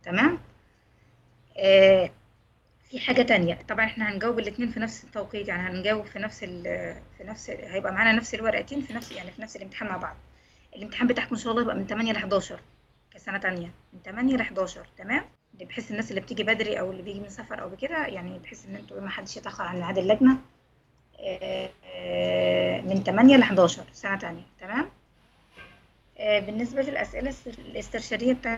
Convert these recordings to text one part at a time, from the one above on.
تمام آه في حاجة تانية طبعا احنا هنجاوب الاتنين في نفس التوقيت يعني هنجاوب في نفس ال في نفس ال هيبقى معانا نفس الورقتين في نفس يعني في نفس الامتحان مع بعض الامتحان بتاعكم ان شاء الله يبقى من 8 ل 11 كسنة تانية من 8 ل 11 تمام بحيث الناس اللي بتيجي بدري او اللي بيجي من سفر او بكده يعني بحيث ان انتوا ما حدش يتاخر عن ميعاد اللجنة آه، آه، من 8 ل 11 سنة تانية تمام آه، بالنسبة للأسئلة الس- الاسترشادية بتاعت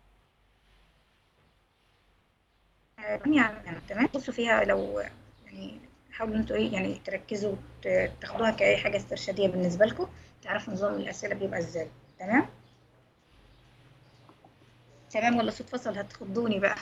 يعني تمام بصوا فيها لو يعني حاولوا انتوا ايه يعني تركزوا ت- تاخدوها كأي حاجة استرشادية بالنسبة لكم تعرفوا نظام الأسئلة بيبقى ازاي تمام تمام ولا صوت فصل هتخضوني بقى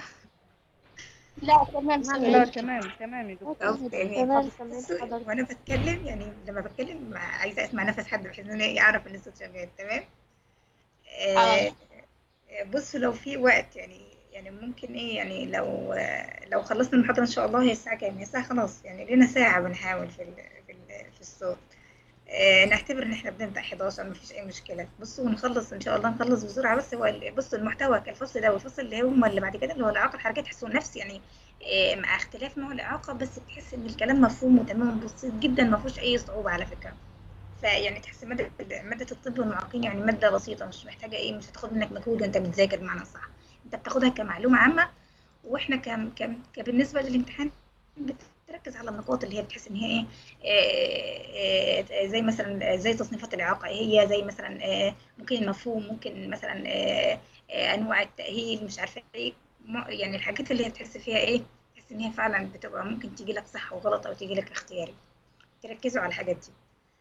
لا تمام لا سامعين تمام تمام يا دكتور أو يعني تمام بصوا، سامعين حضرتك وانا بتكلم يعني لما بتكلم مع- عايزه اسمع نفس حد بحيث ان أنا يعرف ان الصوت شغال تمام آه آه. بصوا لو في وقت يعني يعني ممكن ايه يعني لو لو خلصنا المحاضره ان شاء الله هي الساعه كام هي الساعه خلاص يعني لنا ساعه بنحاول في ال في, ال في الصوت آه نعتبر ان احنا بنبدا 11 مفيش اي مشكله بصوا ونخلص ان شاء الله نخلص بسرعه بس هو ال- بصوا المحتوى كالفصل ده والفصل اللي هم اللي بعد كده اللي هو الاعاقه الحركيه تحسوا نفس يعني آه، مع اختلاف نوع الإعاقة بس تحس إن الكلام مفهوم وتمام بسيط جدا ما فيهوش أي صعوبة على فكرة فيعني تحس مادة مادة الطب والمعاقين يعني مادة بسيطة مش محتاجة إيه مش هتاخد منك مجهود وأنت بتذاكر بمعنى صح أنت بتاخدها كمعلومة عامة وإحنا كم كم كبالنسبة للامتحان بتركز على النقاط اللي هي بتحس إن هي إيه آه، آه، زي مثلا زي تصنيفات الإعاقة إيه هي زي مثلا آه، ممكن المفهوم ممكن مثلا آه، آه، أنواع التأهيل مش عارفة إيه م- يعني الحاجات اللي هي بتحس فيها إيه تحس ان هي فعلا بتبقى ممكن تيجي لك صح وغلط او تيجي لك اختياري تركزوا على الحاجات دي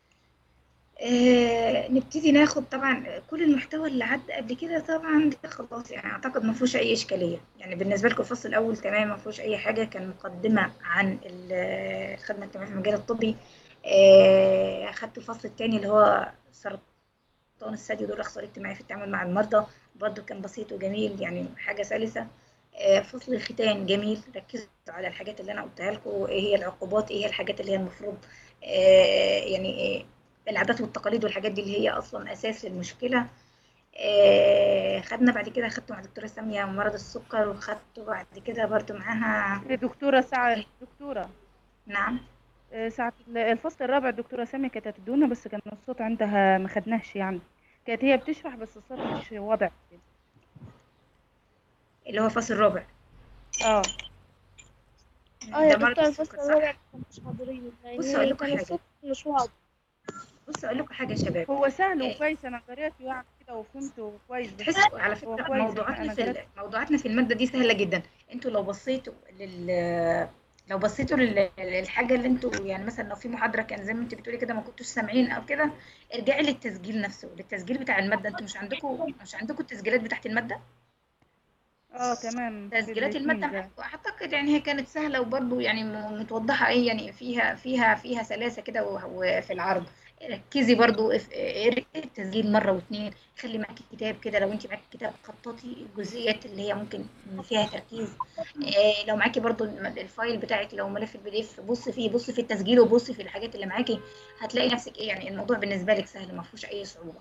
آه نبتدي ناخد طبعا كل المحتوى اللي عدى قبل كده طبعا ده خلاص يعني اعتقد ما فيهوش اي اشكاليه يعني بالنسبه لكم الفصل الاول تمام ما فيهوش اي حاجه كان مقدمه عن ال- الخدمه الاجتماعيه في المجال الطبي آه اخدت الفصل الثاني اللي هو سرطان الثدي ودور الاخصائي الاجتماعي في التعامل مع المرضى برضه كان بسيط وجميل يعني حاجه سلسه آه، فصل الختان جميل ركزوا على الحاجات اللي انا قلتها لكم ايه هي العقوبات ايه هي الحاجات اللي هي المفروض آه، يعني آه، العادات والتقاليد والحاجات دي اللي هي اصلا اساس للمشكله آه، خدنا بعد كده خدته مع دكتوره ساميه مرض السكر وخدته بعد كده برضو معاها يا دكتورة ساعة دكتورة نعم آه، ساعة ال- الفصل الرابع الدكتورة سامية كانت هتدونا بس كان الصوت عندها ما خدناش يعني كانت هي بتشرح بس الصوت مش واضح اللي هو فصل الرابع اه اه يا ده مرض دكتور الفصل السكر صح الرابع مش حاضرين بصوا أقول لأن لكم كان حاجة. الصوت مش واضح بصوا اقول لكم حاجه يا شباب هو سهل إيه. وكويس انا قريته يعني كده وفهمته كويس بس تحسوا على هو فكره كويس موضوعاتنا انا في قريت ال- موضوعاتنا في الماده دي سهله جدا انتوا لو بصيتوا لل لو بصيتوا لل- للحاجه اللي انتوا يعني مثلا لو في محاضره كان زي ما انت بتقولي كده ما كنتوش سامعين او كده ارجعي للتسجيل نفسه للتسجيل بتاع الماده انتوا مش عندكم مش عندكم التسجيلات بتاعت الماده اه تمام تسجيلات بالاتنين الماده ده. معاكم اعتقد يعني هي كانت سهله وبرضه يعني م- متوضحه ايه يعني فيها فيها فيها سلاسه كده و- وفي العرض ركزي برضو اف- اقري التسجيل مره واثنين خلي معاكي كتاب كده لو انت معاكي كتاب خططي الجزئيات اللي هي ممكن فيها تركيز إيه لو معاكي برضو الم- الفايل بتاعك لو ملف البي دي اف بصي فيه بصي في التسجيل وبصي في الحاجات اللي معاكي هتلاقي نفسك ايه يعني الموضوع بالنسبه لك سهل ما فيهوش اي صعوبه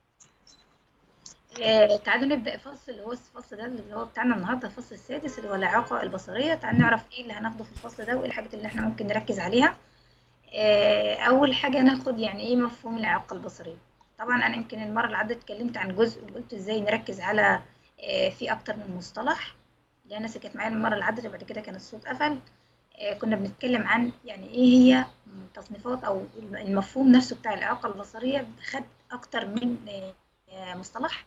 آه، تعالوا نبدأ الفصل اللي هو الفصل ده اللي هو بتاعنا النهارده الفصل السادس اللي هو الإعاقة البصرية تعالوا نعرف ايه اللي هناخده في الفصل ده وايه الحاجات اللي احنا ممكن نركز عليها آه، أول حاجة ناخد يعني ايه مفهوم الإعاقة البصرية طبعا أنا يمكن المرة اللي عدت اتكلمت عن جزء وقلت ازاي نركز على آه، في أكتر من مصطلح اللي الناس اللي كانت معايا المرة اللي عدت وبعد كده كان الصوت قفل آه، كنا بنتكلم عن يعني ايه هي تصنيفات أو المفهوم نفسه بتاع الإعاقة البصرية خد أكتر من آه، آه، مصطلح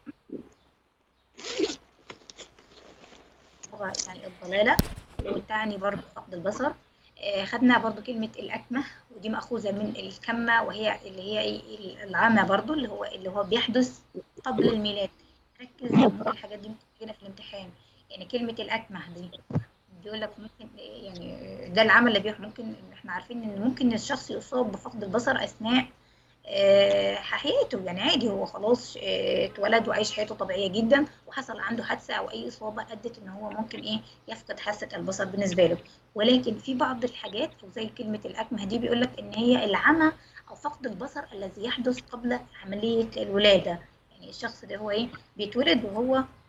هو يعني الضلالة وتعني برضه فقد البصر آه، خدنا برضه كلمة الأكمة ودي مأخوذة من الكمة وهي اللي هي إيه العامة برضه اللي هو اللي هو بيحدث قبل الميلاد ركز ممكن الحاجات دي ممكن تجينا في الامتحان يعني كلمة الأكمة دي بيقول لك ممكن يعني ده العمل اللي بيح ممكن احنا عارفين ان ممكن الشخص يصاب بفقد البصر اثناء آه، حياته يعني عادي هو خلاص آه، اتولد وعايش حياته طبيعيه جدا وحصل عنده حادثه او اي اصابه ادت ان هو ممكن ايه يفقد حاسه البصر بالنسبه له ولكن في بعض الحاجات او زي كلمه الاكمه دي بيقول لك ان هي العمى او فقد البصر الذي يحدث قبل عمليه الولاده يعني الشخص ده هو ايه بيتولد وهو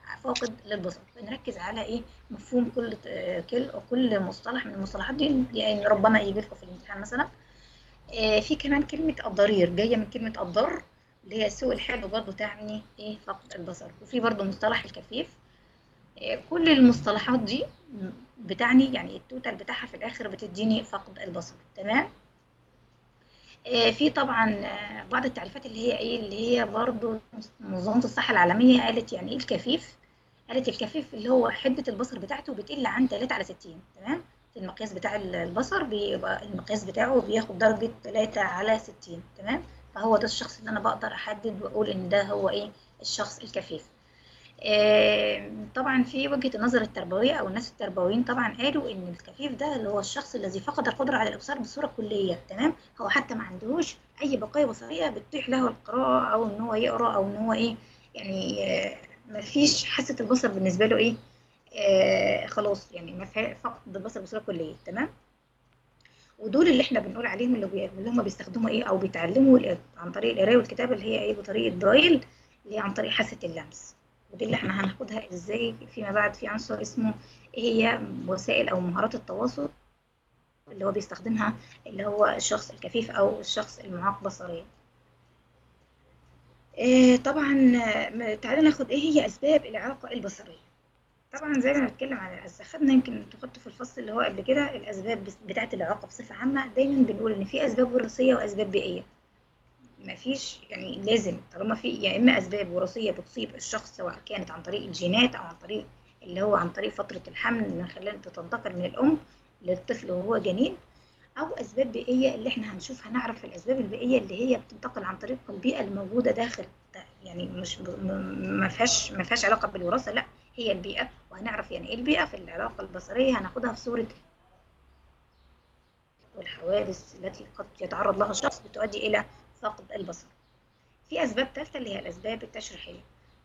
فاقد للبصر فنركز على ايه مفهوم كل آه، كل كل مصطلح من المصطلحات دي يعني ربما يجي لكم في الامتحان مثلا آه، في كمان كلمة الضرير جاية من كلمة الضر اللي هي سوء الحال وبرضه تعني ايه فقد البصر وفي برضه مصطلح الكفيف آه، كل المصطلحات دي بتعني يعني التوتال بتاعها في الاخر بتديني فقد البصر تمام آه، في طبعا آه، بعض التعريفات اللي هي ايه اللي هي برضو منظمة الصحة العالمية قالت يعني ايه الكفيف قالت الكفيف اللي هو حدة البصر بتاعته بتقل عن 3 على 60 تمام في المقياس بتاع البصر بيبقى المقياس بتاعه بياخد درجة 3 على 60 تمام فهو ده الشخص اللي انا بقدر احدد واقول ان ده هو ايه الشخص الكفيف آه، طبعا في وجهة النظر التربوية أو الناس التربويين طبعا قالوا إن الكفيف ده اللي هو الشخص الذي فقد القدرة على الإبصار بصورة كلية تمام هو حتى ما عندهوش أي بقايا بصرية بتتيح له القراءة أو إن هو يقرأ أو إن هو إيه يعني آه، ما فيش حاسة البصر بالنسبة له إيه آه خلاص يعني ما في فقد البصر بصورة كلية تمام ودول اللي احنا بنقول عليهم اللي, بي... اللي هم بيستخدموا ايه او بيتعلموا ال- عن طريق القرايه والكتابه اللي هي ايه بطريقه برايل اللي هي عن طريق حاسه اللمس ودي اللي احنا هناخدها ازاي فيما بعد في عنصر اسمه ايه هي وسائل او مهارات التواصل اللي هو بيستخدمها اللي هو الشخص الكفيف او الشخص المعاق بصريا إيه طبعا آه، تعالى ناخد ايه هي اسباب الاعاقه البصريه طبعا زي ما بنتكلم على الأسباب خدنا يمكن انتوا خدتوا في الفصل اللي هو قبل كده الاسباب بس- بتاعه الاعاقه بصفه عامه دايما بنقول ان في اسباب وراثيه واسباب بيئيه مفيش يعني لازم طالما في يا اما اسباب وراثيه بتصيب الشخص سواء كانت عن طريق الجينات او عن طريق اللي هو عن طريق فتره الحمل من خلال تنتقل من الام للطفل وهو جنين او اسباب بيئيه اللي احنا هنشوف هنعرف الاسباب البيئيه اللي هي بتنتقل عن طريق البيئه الموجوده داخل يعني مش ب- م- ما فيهاش ما فيهاش علاقه بالوراثه لا هي البيئه وهنعرف يعني ايه البيئه في العلاقه البصريه هناخدها في صوره والحوادث التي قد يتعرض لها الشخص بتؤدي الى فقد البصر في اسباب ثالثه اللي هي الاسباب التشريحيه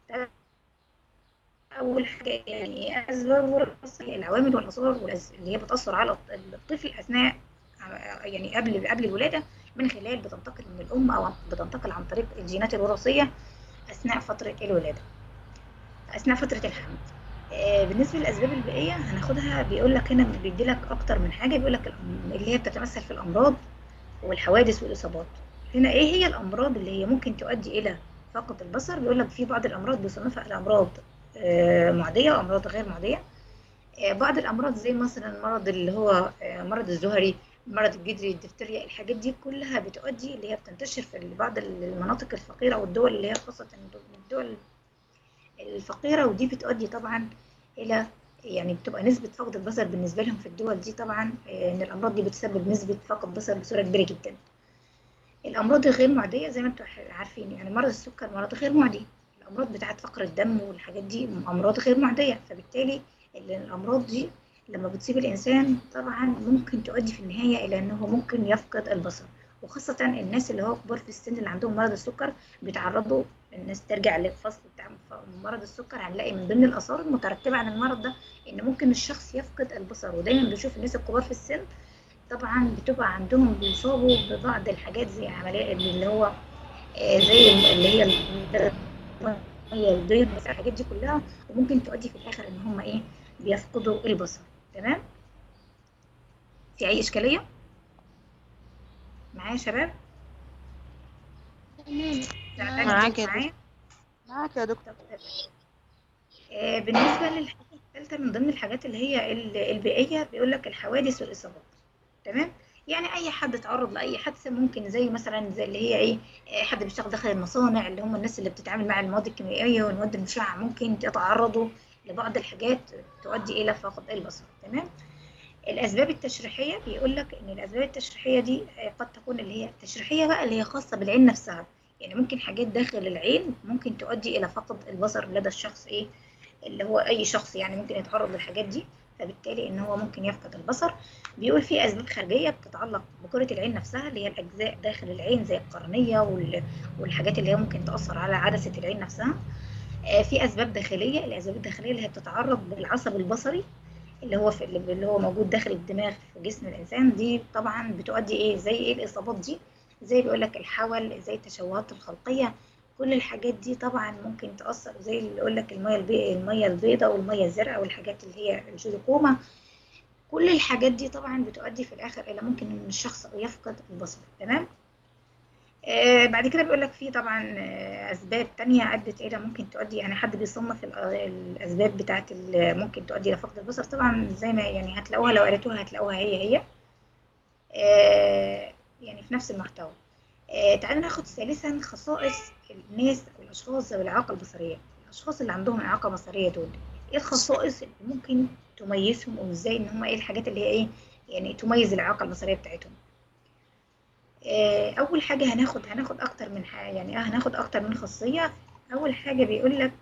اول حاجه يعني إيه اسباب وراثيه العوامل والاثار والأس- اللي هي بتاثر على الطفل اثناء يعني قبل قبل الولاده من خلال بتنتقل من الام او بتنتقل عن طريق الجينات الوراثيه اثناء فتره الولاده اثناء فتره الحمل آه، بالنسبه للاسباب البيئيه هناخدها بيقول لك هنا بيدي لك اكتر من حاجه بيقول لك الأم- اللي هي بتتمثل في الامراض والحوادث والاصابات هنا ايه هي الامراض اللي هي ممكن تؤدي الى فقد البصر بيقول لك في بعض الامراض بيصنفها الى امراض آه، معديه وامراض غير معديه آه، بعض الامراض زي مثلا مرض اللي هو آه، مرض الزهري مرض الجدري الدفتريا الحاجات دي كلها بتؤدي اللي هي بتنتشر في بعض المناطق الفقيره والدول اللي هي خاصه الدول الفقيره ودي بتؤدي طبعا الى يعني بتبقى نسبة فقد البصر بالنسبة لهم في الدول دي طبعا آه، إن الأمراض دي بتسبب نسبة فقد بصر بصورة كبيرة جدا. الأمراض الغير معدية زي ما انتم عارفين يعني مرض السكر مرض غير معدي. الأمراض بتاعة فقر الدم والحاجات دي أمراض غير معدية فبالتالي ال- الأمراض دي لما بتصيب الإنسان طبعا ممكن تؤدي في النهاية إلى إنه ممكن يفقد البصر وخاصة الناس اللي هو كبار في السن اللي عندهم مرض السكر بيتعرضوا الناس ترجع للفصل بتاع مرض السكر هنلاقي من ضمن الآثار المترتبة عن المرض ده إن ممكن الشخص يفقد البصر ودايما بنشوف الناس الكبار في السن طبعا بتبقى عندهم بيصابوا ببعض الحاجات زي عملية اللي هو آه، زي اللي هي ال- هي البيض بس الحاجات دي كلها وممكن تؤدي في الآخر إن هم إيه بيفقدوا البصر تمام في أي إشكالية معايا يا شباب تمام سنة معاك. تانية معاك يا معايا معاك يا دكتور آه، بالنسبة للحاجة الثالثة من ضمن الحاجات اللي هي ال- البيئية بيقول لك الحوادث والإصابات تمام يعني أي حد اتعرض لأي حادثة ممكن زي مثلا زي اللي هي إيه آه، حد بيشتغل داخل المصانع اللي هم الناس اللي بتتعامل مع المواد الكيميائية والمواد المشعة ممكن يتعرضوا لبعض الحاجات تؤدي إلى فقد البصر تمام الأسباب التشريحية بيقول لك إن الأسباب التشريحية دي آه، قد تكون اللي هي التشريحية بقى اللي هي خاصة بالعين نفسها يعني ممكن حاجات داخل العين ممكن تؤدي إلى فقد البصر لدى الشخص إيه اللي هو اي شخص يعني ممكن يتعرض للحاجات دي فبالتالي ان هو ممكن يفقد البصر بيقول في اسباب خارجيه بتتعلق بكره العين نفسها اللي هي الاجزاء داخل العين زي القرنيه وال- والحاجات اللي هي ممكن تاثر على عدسه العين نفسها آه، في اسباب داخليه الاسباب الداخليه اللي هي بتتعرض بالعصب البصري اللي هو في اللي هو موجود داخل الدماغ في جسم الانسان دي طبعا بتؤدي ايه زي ايه الاصابات دي زي بيقول لك الحول زي التشوهات الخلقيه كل الحاجات دي طبعا ممكن تأثر زي اللي يقول لك المية البي... المية البيضاء والمية الزرقاء والحاجات اللي هي الجلوكوما كل الحاجات دي طبعا بتؤدي في الآخر إلى ممكن إن الشخص يفقد البصر تمام آه بعد كده بيقول لك في طبعا آه أسباب تانية عدة إلى ممكن تؤدي يعني حد بيصنف ال- الأسباب بتاعت ال- ممكن تؤدي إلى فقد البصر طبعا زي ما يعني هتلاقوها لو قريتوها هتلاقوها هي هي آه يعني في نفس المحتوى آه تعالوا ناخد ثالثا خصائص الناس أو الأشخاص ذوي الإعاقة البصرية الأشخاص اللي عندهم إعاقة بصرية دول إيه الخصائص اللي ممكن تميزهم وإزاي إن هم إيه الحاجات اللي هي إيه يعني تميز الإعاقة البصرية بتاعتهم آه، اول حاجه هناخد هناخد اكتر من حاجة يعني اه هناخد اكتر من خاصيه اول حاجه بيقول لك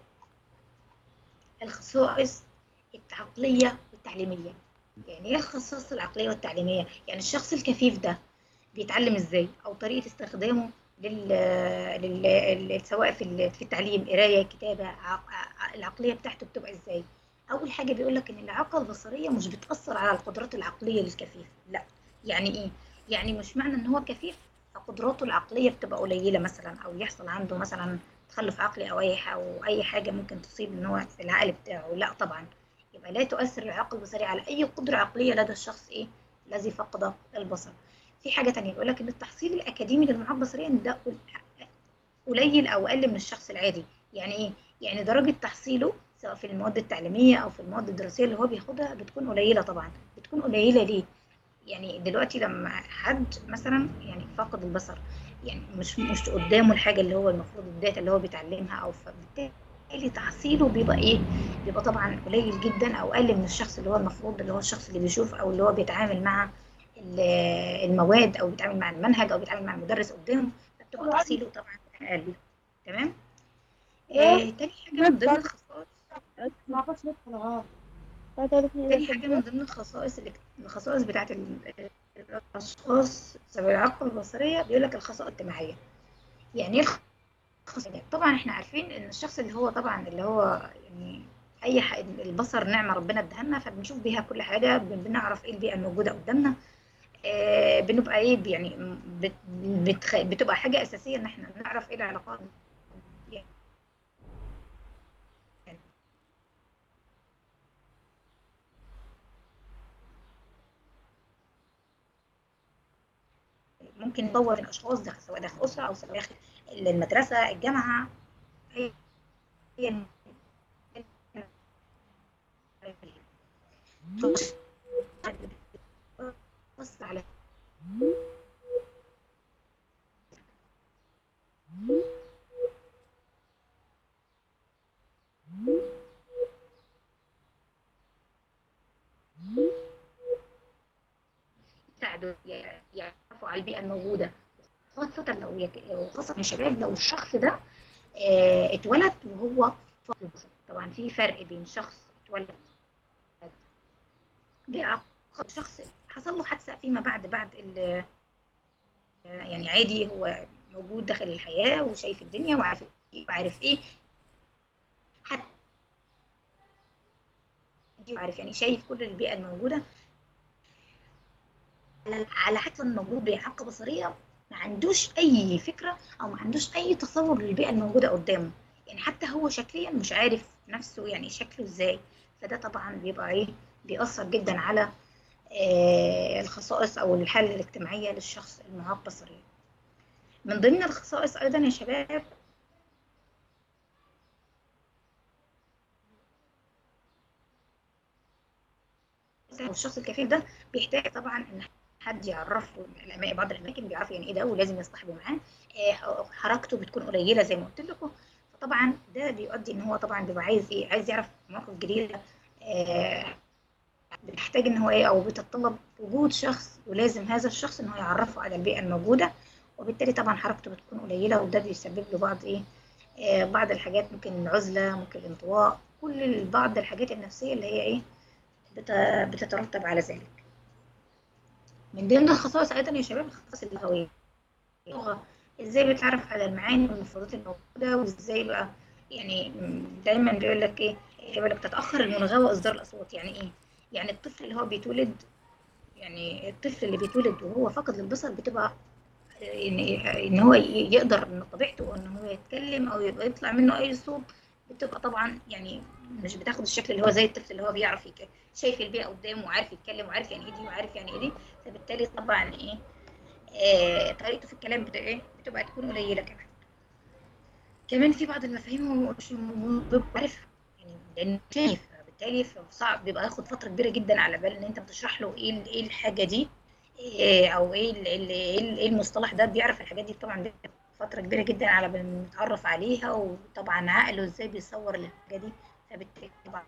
الخصائص العقليه والتعليميه يعني ايه الخصائص العقليه والتعليميه يعني الشخص الكفيف ده بيتعلم ازاي او طريقه استخدامه لل, لل... لل... سواء في ال- في التعليم قرايه كتابه عق... ع- العقليه بتاعته بتبقى ازاي اول حاجه بيقول لك ان الاعاقه البصريه مش بتاثر على القدرات العقليه للكفيف لا يعني ايه يعني مش معنى ان هو كفيف فقدراته العقليه بتبقى قليله مثلا او يحصل عنده مثلا تخلف عقلي او اي ح- او اي حاجه ممكن تصيب ان هو في العقل بتاعه لا طبعا يبقى لا تؤثر الاعاقه البصريه على اي قدره عقليه لدى الشخص ايه الذي فقد البصر في حاجه تانية بيقول لك ان التحصيل الاكاديمي للمعاق بصريا ده قليل او اقل من الشخص العادي يعني ايه يعني درجه تحصيله سواء في المواد التعليميه او في المواد الدراسيه اللي هو بياخدها بتكون قليله طبعا بتكون قليله ليه يعني دلوقتي لما حد مثلا يعني فاقد البصر يعني مش مش قدامه الحاجه اللي هو المفروض الداتا اللي هو بيتعلمها او فبالتالي تحصيله بيبقى ايه بيبقى طبعا قليل جدا او اقل من الشخص اللي هو المفروض اللي هو الشخص اللي بيشوف او اللي هو بيتعامل مع ال- المواد او بيتعامل مع المنهج او بيتعامل مع المدرس قدامه فبتبقى تحصيله طبعا اقل تمام آه تاني حاجه من ضمن الخصائص ما بعرفش ندخل اه ثالثني تاني حاجة من ضمن الخصائص اللي الخصائص بتاعت ال- الأشخاص ذوي الإعاقة البصرية بيقول لك الخصائص الاجتماعية يعني إيه الخصائص طبعا إحنا عارفين إن الشخص اللي هو طبعا اللي هو يعني أي ح... البصر نعمة ربنا اداها لنا فبنشوف بيها كل حاجة بن- بنعرف إيه البيئة الموجودة قدامنا آه بنبقى إيه يعني بت... بتخ... بتبقى حاجة أساسية إن إحنا نعرف إيه العلاقات ممكن نطور في الاشخاص داخل سواء داخل اسره او سواء داخل المدرسه الجامعه هي هي بص على يساعدوا ي- يعرفوا على البيئه الموجوده خاصه لو يك... خاصه الشباب لو الشخص ده آه، اتولد وهو فاقد البصر طبعا في فرق بين شخص اتولد بإعاقة شخص حصل له حادثة فيما بعد بعد ال يعني عادي هو موجود داخل الحياة وشايف الدنيا وعارف إيه وعارف ايه حتى عارف يعني شايف كل البيئة الموجودة على حتى المولود بإعاقة بصرية ما عندوش أي فكرة أو ما عندوش أي تصور للبيئة الموجودة قدامه يعني حتى هو شكليا مش عارف نفسه يعني شكله ازاي فده طبعا بيبقى ايه بيأثر جدا على آه الخصائص او الحالة الاجتماعية للشخص المعاق بصريا من ضمن الخصائص ايضا يا شباب الشخص الكفيف ده بيحتاج طبعا ان حد يعرفه الأما- بعض الاماكن بيعرف يعني ايه ده ولازم يصطحبوا معاه آه، حركته بتكون قليله زي ما قلت لكم فطبعا ده بيؤدي ان هو طبعا بيبقى عايز ايه عايز يعرف مواقف جديده آه، بتحتاج ان هو ايه او بتتطلب وجود شخص ولازم هذا الشخص ان هو يعرفه على البيئه الموجوده وبالتالي طبعا حركته بتكون قليله وده بيسبب له بعض ايه آه، بعض الحاجات ممكن العزله ممكن الانطواء كل ال- بعض الحاجات النفسيه اللي هي ايه بت- بتترتب على ذلك من ضمن الخصائص ايضا يا شباب الخصائص اللغويه اللغه ازاي بتعرف على المعاني والمفردات الموجوده وازاي بقى يعني دايما بيقول لك ايه يقول لك تتاخر الملغاه واصدار الاصوات يعني ايه يعني الطفل اللي هو بيتولد يعني الطفل اللي بيتولد وهو فاقد للبصر بتبقى ان ان هو ي- يقدر ان طبيعته ان هو يتكلم او يبقى يطلع منه اي صوت بتبقى طبعا يعني مش بتاخد الشكل اللي هو زي الطفل اللي هو بيعرف يك- شايف البيئه قدامه وعارف يتكلم وعارف يعني ايه دي وعارف يعني ايه دي فبالتالي طبعا ايه آه طريقته في الكلام بتبقى ايه بتبقى تكون قليله كمان كمان في بعض المفاهيم هو مش م- بيبقى عارف يعني لانه شايف بالتالي صعب بيبقى ياخد فتره كبيره جدا على بال ان انت بتشرح له ايه ال- ايه الحاجه دي إيه او ايه ال- ال- ايه ال- إيه المصطلح ده بيعرف الحاجات دي طبعا بياخد فتره كبيره جدا على بال ما يتعرف عليها وطبعا عقله ازاي بيصور الحاجه دي فبالتالي طبعا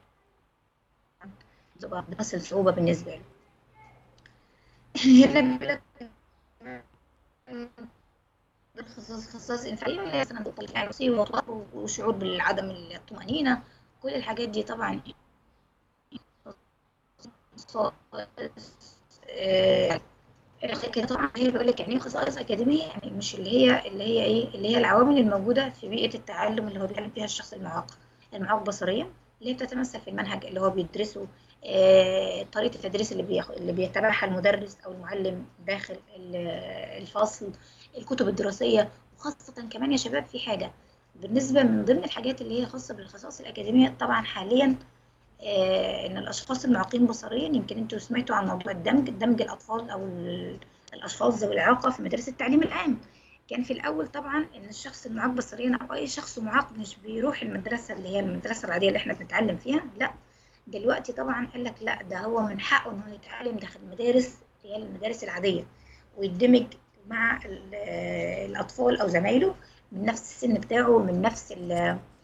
بتبقى بتمثل صعوبه بالنسبه له هنا بيقول لك خصائص خصائص انفعاليه مثلا الطليق النفسي وطلب وشعور بالعدم الطمأنينة كل الحاجات دي طبعا خصائص آه، كده طبعا هي بيقول لك يعني ايه خصائص اكاديميه يعني مش اللي هي اللي هي ايه اللي هي العوامل الموجوده في بيئه التعلم اللي هو بيتعلم فيها الشخص المعاق المعاق بصريا اللي هي بتتمثل في المنهج اللي هو بيدرسه آه، طريقه التدريس اللي بياخ... اللي بيتبعها المدرس او المعلم داخل ال- الفصل الكتب الدراسيه وخاصه كمان يا شباب في حاجه بالنسبه من ضمن الحاجات اللي هي خاصه بالخصائص الاكاديميه طبعا حاليا آه، ان الاشخاص المعاقين بصريا يمكن انتوا سمعتوا عن موضوع الدمج دمج الاطفال او ال- الاشخاص ذوي الاعاقه في مدارس التعليم العام كان في الاول طبعا ان الشخص المعاق بصريا او اي شخص معاق مش بيروح المدرسه اللي هي المدرسه العاديه اللي احنا بنتعلم فيها لا دلوقتي طبعا قال لك لا ده هو من حقه انه يتعلم داخل المدارس اللي هي المدارس العاديه ويندمج مع ال- الاطفال او زمايله من نفس السن بتاعه من نفس ال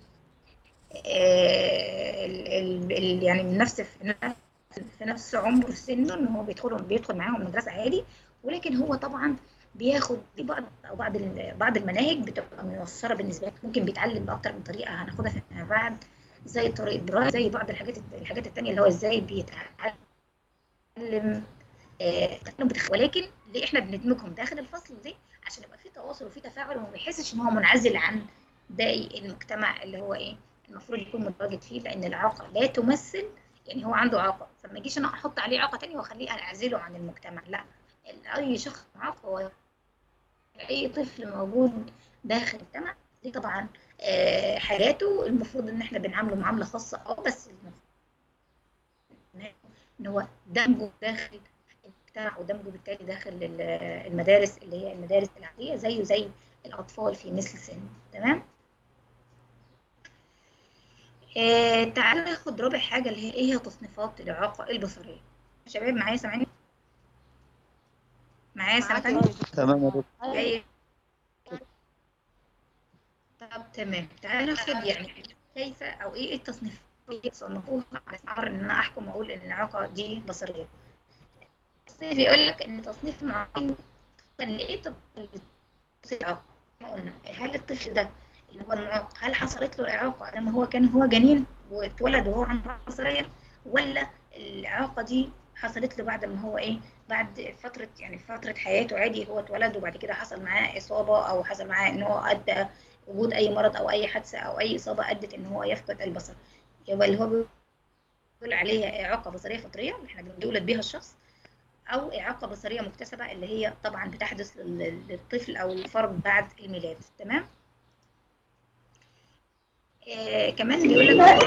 ال- ال- ال- يعني من نفس في نفس- في نفس عمر سنه ان هو بيدخل بيدخل معاهم مدرسه عادي ولكن هو طبعا بياخد في بعض او بعض ال- بعض المناهج بتبقى ميسره بالنسبه له ممكن بيتعلم باكتر من طريقه هناخدها فيما بعد زي طريقه براي زي بعض الحاجات الحاجات التانيه اللي هو ازاي بيتعلم آه، تعلم بتخ- ولكن ليه احنا بندمجهم داخل الفصل دي عشان يبقى في تواصل وفي تفاعل وما بيحسش ان هو منعزل عن باقي المجتمع اللي هو ايه المفروض يكون متواجد فيه لان الاعاقه لا تمثل يعني هو عنده اعاقه فما يجيش انا احط عليه اعاقه تانية واخليه اعزله عن المجتمع لا اي شخص معاق هو اي طفل موجود داخل المجتمع دي طبعا آه، حاجاته المفروض ان احنا بنعامله معامله خاصه اه بس المفروض ان هو دمجه داخل المجتمع ودمجه بالتالي داخل ال- المدارس اللي هي المدارس العاديه زيه زي الاطفال في مثل سن تمام آه تعالى ناخد رابع حاجه اللي هي ايه هي تصنيفات الاعاقه البصريه شباب معايا سامعين معايا سامعين تمام يا دكتور أي- طب تمام تعالى ناخد يعني كيف او ايه التصنيف اللي صنفوها على اساس ان انا احكم واقول ان الاعاقه دي بصريه التصنيف بيقول لك ان تصنيف معين كان ايه طب الإعاقة؟ قلنا هل الطفل ده اللي هو المعاق هل حصلت له اعاقه لما هو كان هو جنين واتولد وهو عنده إعاقة بصريه ولا الاعاقه دي حصلت له بعد ما هو ايه بعد فتره يعني فتره حياته عادي هو اتولد وبعد كده حصل معاه اصابه او حصل معاه ان هو ادى وجود اي مرض او اي حادثه او اي اصابه ادت ان هو يفقد البصر يبقى اللي هو بيقول عليها اعاقه بصريه فطريه اللي احنا بنولد بيها الشخص او اعاقه بصريه مكتسبه اللي هي طبعا بتحدث لل- للطفل او الفرد بعد الميلاد تمام آه كمان بيقول لك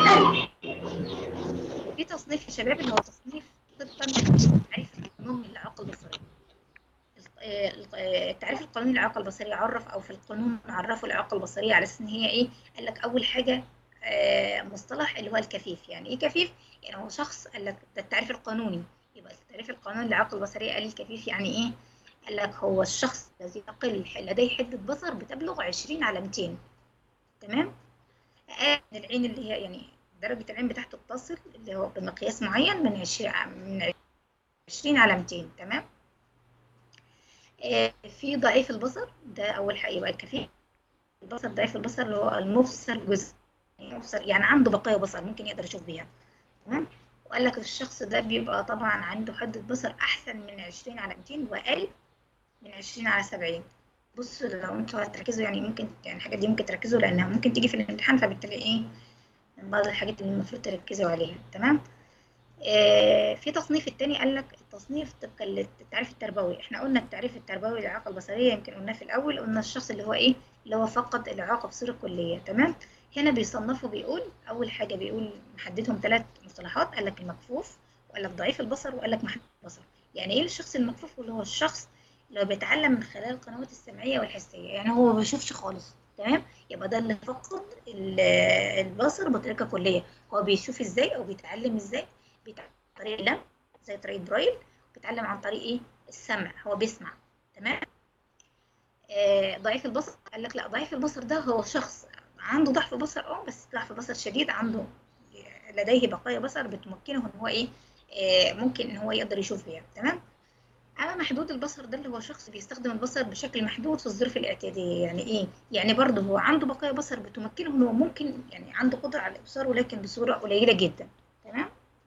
في تصنيف يا شباب اللي هو تصنيف طبقا لتعريف القانون للاعاقه البصريه آه، آه، التعريف القانوني للاعاقه البصريه عرف او في القانون عرفوا الاعاقه البصريه على اساس ان هي ايه قال لك اول حاجه آه، مصطلح اللي هو الكفيف يعني ايه كفيف يعني هو شخص قال لك ده التعريف القانوني يبقى التعريف القانوني للاعاقه البصريه قال الكفيف يعني ايه قال لك هو الشخص الذي يقل لديه حده بصر بتبلغ 20 على 200 تمام آه، العين اللي هي يعني درجه العين بتاعته بتصل اللي هو بمقياس معين من 20 من 20 على 200 تمام آه، في ضعيف البصر ده اول حاجه يبقى الكفيف البصر ضعيف البصر اللي هو المبصر جزء يعني مبصر يعني عنده بقايا بصر ممكن يقدر يشوف بيها تمام وقال لك الشخص ده بيبقى طبعا عنده حدة بصر احسن من 20 على 200 واقل من 20 على 70 بصوا لو انتوا هتركزوا يعني ممكن يعني الحاجات دي ممكن تركزوا لانها ممكن تيجي في الامتحان فبالتالي ايه من بعض الحاجات اللي المفروض تركزوا عليها تمام آه، في تصنيف التاني قال لك التصنيف طبقا للتعريف التربوي احنا قلنا التعريف التربوي للإعاقة البصرية يمكن قلناه في الأول قلنا الشخص اللي هو ايه اللي هو فقد الإعاقة بصورة كلية تمام هنا بيصنفوا بيقول أول حاجة بيقول محددهم ثلاث مصطلحات قال لك المكفوف وقال لك ضعيف البصر وقال لك محدود البصر يعني ايه الشخص المكفوف اللي هو الشخص اللي هو بيتعلم من خلال القنوات السمعية والحسية يعني هو ما بيشوفش خالص تمام يبقى ده اللي فقد ال- البصر بطريقة كلية هو بيشوف ازاي او بيتعلم ازاي بيتعلم عن طريق اللمس زي طريقة برايل بيتعلم عن طريق ايه السمع هو بيسمع تمام آه ضعيف البصر قال لك لا ضعيف البصر ده هو شخص عنده ضعف بصر اه بس ضعف بصر شديد عنده لديه بقايا بصر بتمكنه ان هو ايه آه ممكن ان هو يقدر يشوف بيها تمام اما محدود البصر ده اللي هو شخص بيستخدم البصر بشكل محدود في الظروف الاعتياديه يعني ايه يعني برضه هو عنده بقايا بصر بتمكنه ان هو ممكن يعني عنده قدره على الابصار ولكن بصوره قليله جدا تمام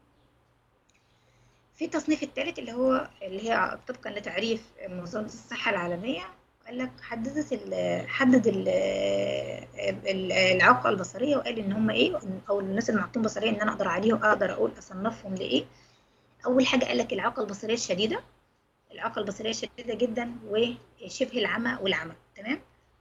في التصنيف الثالث اللي هو اللي هي طبقا لتعريف منظمه الصحه العالميه قال لك حددت ال حدد ال ال- الإعاقة البصرية وقال إن هم إيه أو الناس المعاقين بصريا إن أنا أقدر عليهم أقدر أقول أصنفهم لإيه أول حاجة قال لك الإعاقة البصرية الشديدة الإعاقة البصرية شديدة جدا وشبه العمى والعمى تمام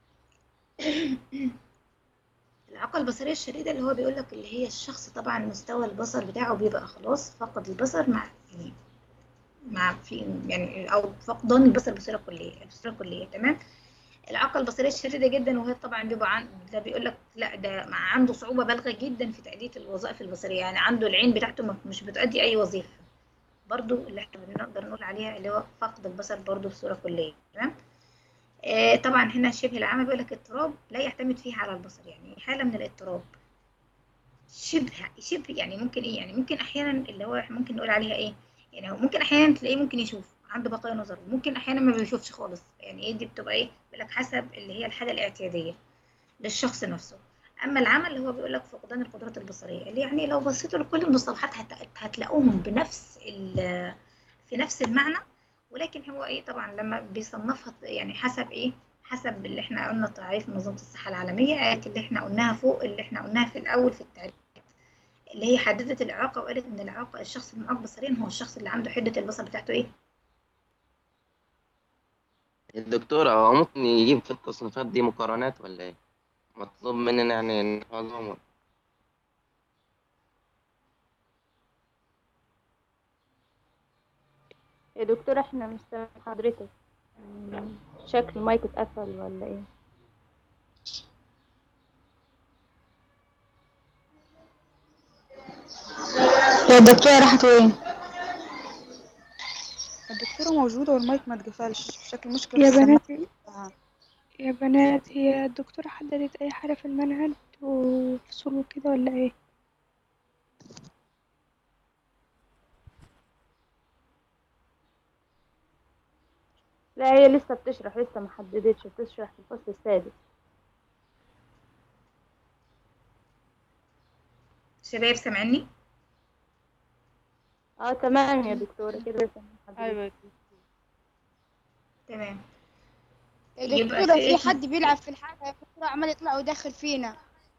الإعاقة البصرية الشديدة اللي هو بيقول لك اللي هي الشخص طبعا مستوى البصر بتاعه بيبقى خلاص فقد البصر مع يعني مع في يعني أو فقدان البصر بصورة كلية بصورة كلية تمام الإعاقة البصرية الشديدة جدا وهي طبعا بيبقى عن ده بيقول لك لا ده مع عنده صعوبة بالغة جدا في تأدية الوظائف البصرية يعني عنده العين بتاعته ما- مش بتأدي أي وظيفة برضو اللي احنا بنقدر نقول عليها اللي هو فقد البصر برضو بصورة كلية تمام آه طبعا هنا شبه العمى بيقول لك اضطراب لا يعتمد فيه على البصر يعني حالة من الاضطراب شبه شبه يعني ممكن ايه يعني ممكن احيانا اللي هو إحنا ممكن نقول عليها ايه يعني هو ممكن احيانا تلاقيه ممكن يشوف عنده بقايا نظر وممكن احيانا ما بيشوفش خالص يعني ايه دي بتبقى ايه بيقول لك حسب اللي هي الحالة الاعتيادية للشخص نفسه اما العمى اللي هو بيقول لك فقدان القدرات البصريه اللي يعني لو بصيتوا لكل المصطلحات هت- هتلاقوهم بنفس ال- في نفس المعنى ولكن هو ايه طبعا لما بيصنفها يعني حسب ايه حسب اللي احنا قلنا تعريف منظمه الصحه العالميه قالت اللي احنا قلناها فوق اللي احنا قلناها في الاول في التعريف اللي هي حددت الاعاقه وقالت ان الاعاقه الشخص المعاق بصريا هو الشخص اللي عنده حده البصر بتاعته ايه الدكتور هو ممكن يجيب في التصنيفات دي مقارنات ولا ايه مطلوب مننا يعني نحفظهم يا دكتور احنا مش سامعين حضرتك مم، شكل المايك اتقفل ولا ايه يا دكتورة راحت وين؟ الدكتورة موجودة والمايك ما اتقفلش شكل مشكلة يا في السماعة بنات بتاعها. يا بنات هي الدكتورة حددت أي حاجة في المنهج وفصول وكده ولا إيه؟ لا هي لسه بتشرح لسه ما حددتش بتشرح في الفصل السادس شباب سامعني اه تمام يا دكتورة كده لسه ما حددتش ايوه تمام يا يبقى دكتورة في في حد بيلعب في الحاجة يا دكتورة عمال يطلع ويدخل فينا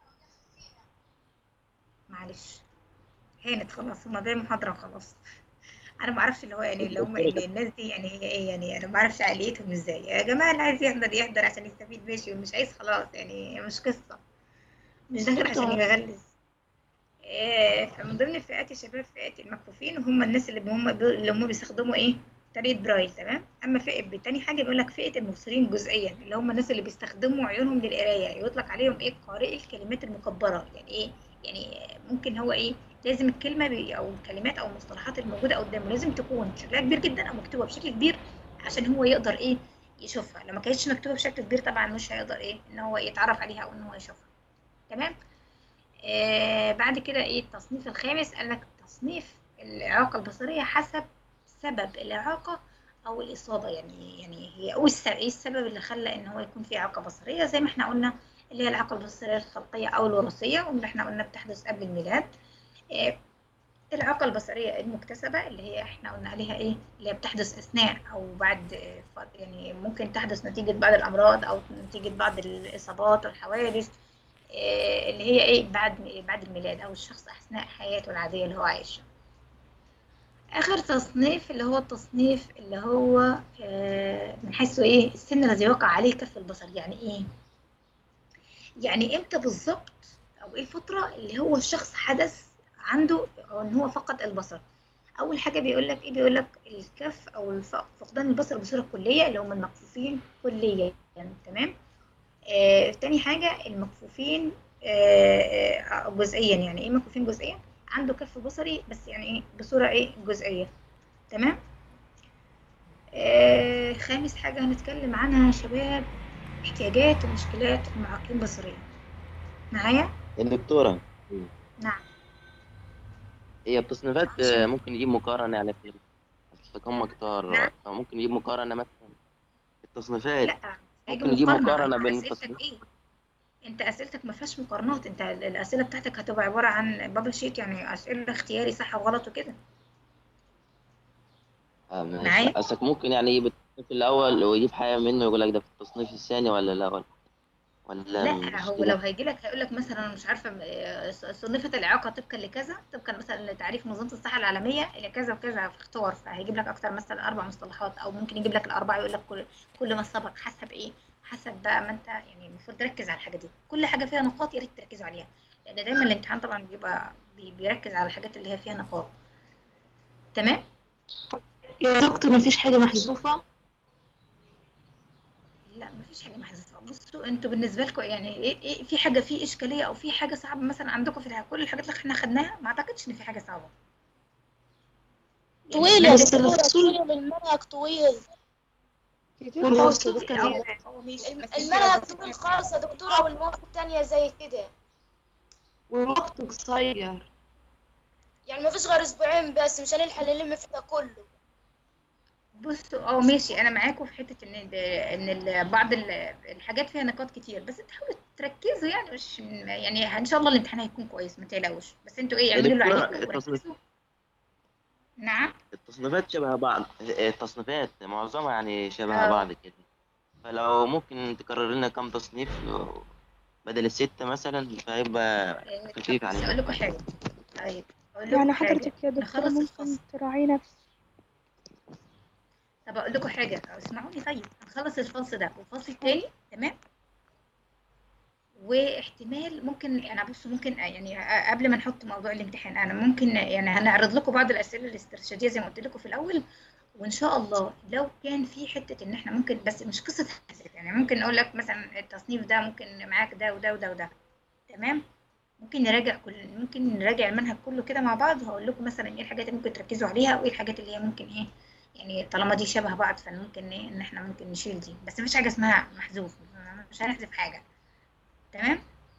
معلش هانت خلاص هما باقي محاضرة وخلاص أنا ما أعرفش اللي هو يعني اللي هم اللي الناس دي يعني هي إيه يعني أنا ما أعرفش عقليتهم إزاي يا جماعة اللي عايز يحضر يحضر عشان يستفيد ماشي والمش عايز خلاص يعني مش قصة مش داخل عشان يغلس آه، فمن ضمن الفئات يا شباب فئات المكفوفين وهم الناس اللي هم اللي هم بيستخدموا إيه طريقة برايل تمام أما فئة تاني حاجة بيقول لك فئة المبصرين جزئيا اللي هم الناس اللي بيستخدموا عيونهم للقراية يطلق عليهم إيه قارئي الكلمات المكبرة يعني إيه يعني ممكن هو إيه لازم الكلمة بي أو الكلمات أو المصطلحات الموجودة قدامه لازم تكون شكلها كبير جدا أو مكتوبة بشكل كبير عشان هو يقدر إيه يشوفها لو ما كانتش مكتوبة بشكل كبير طبعا مش هيقدر إيه إن هو يتعرف عليها أو إن هو يشوفها تمام آه بعد كده إيه التصنيف الخامس قال لك تصنيف الإعاقة البصرية حسب سبب الإعاقة أو الإصابة يعني يعني هي أو السبب إيه السبب اللي خلى إن هو يكون في إعاقة بصرية زي ما إحنا قلنا اللي هي الإعاقة البصرية الخلقية أو الوراثية واللي إحنا قلنا بتحدث قبل الميلاد آه، الإعاقة البصرية المكتسبة اللي هي احنا قلنا عليها ايه اللي هي بتحدث أثناء أو بعد آه، ف- يعني ممكن تحدث نتيجة بعض الأمراض أو نتيجة بعض الإصابات والحوادث آه، اللي هي ايه بعد بعد الميلاد أو الشخص أثناء حياته العادية اللي هو عايشها آخر تصنيف اللي هو التصنيف اللي هو آه، من حيث إيه السن الذي وقع عليه كف البصر يعني إيه؟ يعني إمتى بالظبط أو إيه الفترة اللي هو الشخص حدث عنده أو إن هو فقد البصر أول حاجة بيقول لك إيه بيقول لك الكف أو الف- فقدان البصر بصورة كلية اللي هم المكفوفين كليا يعني تمام آه، تاني حاجة المكفوفين آه، آه، جزئيا يعني إيه مكفوفين جزئيا؟ عنده كف بصري بس يعني إيه بصورة إيه جزئية تمام آه، خامس حاجة هنتكلم عنها يا شباب احتياجات ومشكلات المعاقين بصريا معايا؟ يا دكتورة نعم هي التصنيفات عشان- آه، ممكن نجيب مقارنة يعني في أصل كم كتار نعم. فممكن نجيب مقارنة مثلا التصنيفات لا هيجي ممكن نجيب مقارنة مقارنة انت بين اسئلتك التصنيف ايه انت اسئلتك ما فيهاش مقارنات انت ال- الاسئله بتاعتك هتبقى عباره عن بابل شيت يعني اسئله اختياري صح وغلط وكده آه ماشي معايا قصدك ممكن يعني يجيب التصنيف الأول ويجيب حاجة منه يقول لك ده في التصنيف الثاني ولا لا ولا ولا لا مش هو كده لو هيجي لك هيقول لك مثلا مش عارفه آه، صنفت الاعاقه طبقا لكذا طبقا مثلا لتعريف منظمه الصحه العالميه الى كذا وكذا فاختار فهيجيب لك اكتر مثلا اربع مصطلحات او ممكن يجيب لك الاربعه يقول لك كل كل ما سبق حسب ايه حسب بقى ما انت يعني المفروض تركز على الحاجه دي كل حاجه فيها نقاط يا ريت تركزوا عليها لان دايما الامتحان طبعا بيبقى بي- بيركز على الحاجات اللي هي فيها نقاط تمام يا دكتور مفيش حاجة محذوفة لا مفيش حاجه محذوفه بصوا انتوا بالنسبه لكم يعني ايه, إيه في حاجه في اشكاليه او في حاجه صعبه مثلا عندكم في الح- كل الحاجات اللي احنا خدناها ما اعتقدش ان في حاجه صعبه يعني طويل يا بس دكتورة الفصول طويل المنهج طويل كتير هو خالص يا طويل دكتور اه هو ماشي الم- بس انت لو المنهج بصيت طويل خالص يا دكتورة والمواد التانية زي كده والوقت قصير يعني مفيش غير اسبوعين بس مش هنلحق نلم فيه ده كله بصوا اه ماشي انا معاكم في حته ان ال- ان ال- بعض ال- الحاجات فيها نقاط كتير بس انتوا حاولوا تركزوا يعني مش يعني ان شاء الله الامتحان هيكون كويس ما تقلقوش بس انتوا ايه يا اعملوا اللي دكتورة عليكم التصنيف وركزوا نعم التصنيفات شبه بعض التصنيفات معظمها يعني شبه اه بعض كده فلو ممكن تكرر لنا كم تصنيف بدل الستة مثلا فيبقى آه، طب خفيف بص اقول علينا لكم حاجه طيب اقول لكم يعني حاجه حضرتك يا دكتورة نخلص ممكن الفصل تراعي نفس طب اقول لكم حاجه اسمعوني طيب هنخلص الفصل ده والفصل التاني تمام واحتمال ممكن انا بص ممكن يعني قبل ما نحط موضوع الامتحان انا ممكن يعني هنعرض لكم بعض الاسئله الاسترشاديه زي ما قلت لكم في الاول وان شاء الله لو كان في حته ان احنا ممكن بس مش قصه حساب يعني ممكن اقول لك مثلا التصنيف ده ممكن معاك ده وده وده وده تمام ممكن نراجع كل ممكن نراجع المنهج كله كده مع بعض وهقول لكم مثلا ايه الحاجات اللي ممكن تركزوا عليها وايه الحاجات اللي هي ممكن ايه يعني طالما دي شبه بعض فممكن ايه ان احنا ممكن نشيل دي بس مفيش حاجه اسمها محذوف مش هنحذف حاجه تمام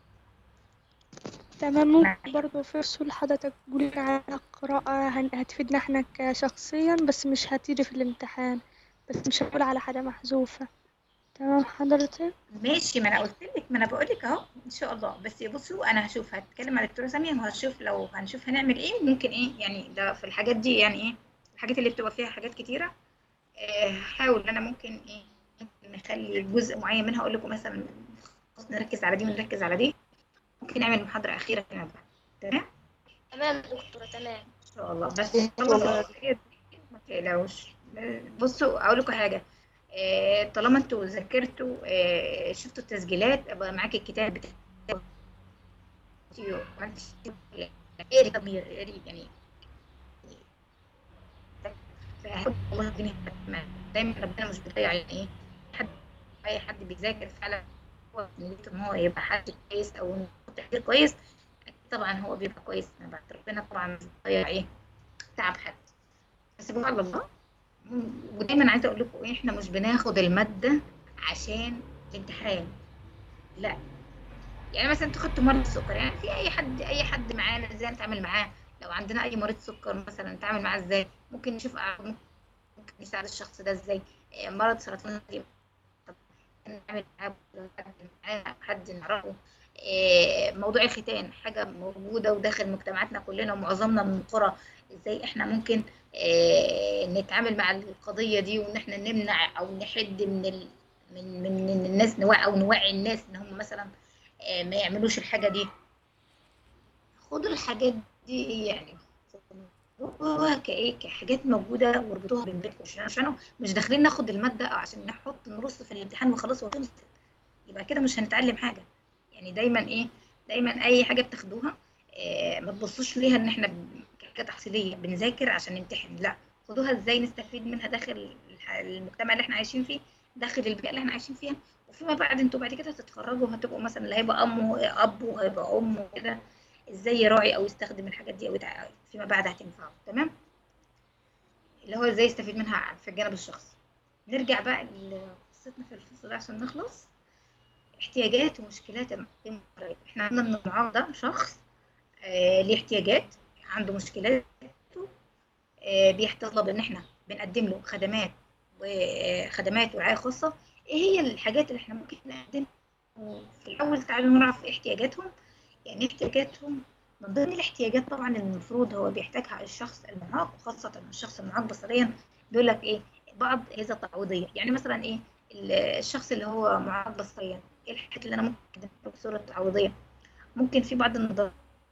تمام ممكن معاك برضه في فصول حضرتك تقولي على قراءة هن- هتفيدنا احنا كشخصيا بس مش هتيجي في الامتحان بس مش هقول على حاجة محذوفة تمام حضرتك ماشي ما انا قلت لك ما انا بقول لك اهو ان شاء الله بس بصوا انا هشوف هتكلم مع الدكتوره ساميه وهشوف لو هنشوف هنعمل ايه ممكن ايه يعني ده في الحاجات دي يعني ايه الحاجات اللي بتبقى فيها حاجات كتيره آه، هحاول انا ممكن ايه ممكن نخلي جزء معين منها اقول لكم مثلا خلاص نركز على دي ونركز على دي ممكن نعمل محاضره اخيره فيما بعد تمام تمام يا دكتورة تمام ان شاء الله بس خلص الجزئية دي، ما تقلقوش بصوا اقول لكم حاجه آه، طالما انتوا ذاكرتوا آه، شفتوا التسجيلات ابقى معاكي الكتاب بتاع اقري ضمير اقري يعني فهاخد والله الدنيا تمام. دايما ربنا مش بيضيع يعني ايه حد اي حد بيذاكر فعلا هو نيته ان هو يبقى حد كويس او إنه تقدير كويس أكيد طبعا هو بيبقى كويس من بعد ربنا طبعا مش بيضيع ايه تعب حد بس بقى على الله ودايما عايزه اقول لكم ايه احنا مش بناخد الماده عشان الامتحان لا يعني مثلا انتوا خدتوا مرض السكر يعني في اي حد اي حد معانا ازاي نتعامل معاه لو عندنا اي مريض سكر مثلا نتعامل معاه ازاي ممكن نشوف أعراض، ممكن نساعد الشخص ده ازاي إيه، مرض سرطان الثدي، طب نعمل معاه حد معاه حد نعرفه إيه، موضوع الختان حاجه موجوده وداخل مجتمعاتنا كلنا ومعظمنا من القرى ازاي احنا ممكن آه، نتعامل مع القضية دي وإن إحنا نمنع أو نحد من ال... من من من الناس نوعي أو نوعي الناس إن هم مثلا آه، ما يعملوش الحاجة دي خدوا الحاجات دي يعني خدوها كايه كحاجات موجوده واربطوها بين بيتكم عشان عشان مش داخلين ناخد الماده عشان نحط نرص في الامتحان وخلاص وخلصت يبقى كده مش هنتعلم حاجه يعني دايما ايه دايما اي حاجه بتاخدوها آه ما تبصوش ليها ان احنا ب- كحاجه تحصيليه بنذاكر عشان نمتحن لا خدوها ازاي نستفيد منها داخل الح- المجتمع اللي احنا عايشين فيه داخل البيئه اللي احنا عايشين فيها وفيما بعد انتوا بعد كده هتتخرجوا هتبقوا مثلا اللي هيبقى ام اب وهيبقى ام وكده ازاي يراعي او يستخدم الحاجات دي او يتع- فيما بعد هتنفعه تمام اللي هو ازاي يستفيد منها في الجانب الشخصي نرجع بقى لقصتنا في الفصل ده عشان نخلص احتياجات ومشكلات المعاق احنا قلنا ان المعاق ده شخص آه ليه احتياجات عنده مشكلات آه بيتطلب ان احنا بنقدم له خدمات وخدمات ورعايه خاصه ايه هي الحاجات اللي احنا ممكن نقدمها في الاول تعالوا نعرف ايه احتياجاتهم يعني احتياجاتهم من ضمن الاحتياجات طبعا المفروض هو بيحتاجها الشخص المعاق وخاصه الشخص المعاق بصريا بيقول لك ايه بعض اجهزه تعويضيه يعني مثلا ايه ال- الشخص اللي هو معاق بصريا ايه الحاجات اللي انا ممكن اقدمها بصوره تعويضيه ممكن في بعض النظارات